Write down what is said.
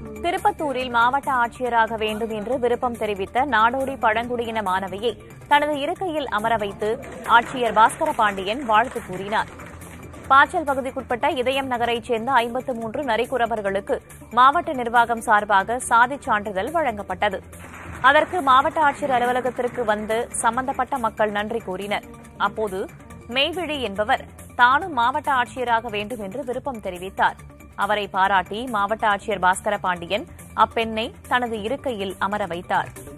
திருப்பத்தூரில் மாவட்ட ஆட்சியராக வேண்டும் என்று விருப்பம் தெரிவித்த நாடோடி பழங்குடியின மாணவியை தனது இருக்கையில் அமர வைத்து ஆட்சியர் பாஸ்கர பாண்டியன் வாழ்த்து கூறினார் பாச்சல் பகுதிக்குட்பட்ட இதயம் நகரைச் சேர்ந்த ஐம்பத்து மூன்று நரிக்குறவர்களுக்கு மாவட்ட நிர்வாகம் சார்பாக சாதிச் சான்றிதழ் வழங்கப்பட்டது அதற்கு மாவட்ட ஆட்சியர் அலுவலகத்திற்கு வந்து சம்பந்தப்பட்ட மக்கள் நன்றி கூறினர் அப்போது மெய்விழி என்பவர் தானும் மாவட்ட ஆட்சியராக வேண்டும் என்று விருப்பம் தெரிவித்தார் அவரை பாராட்டி மாவட்ட ஆட்சியர் பாஸ்கர பாண்டியன் அப்பெண்ணை தனது இருக்கையில் அமர வைத்தார்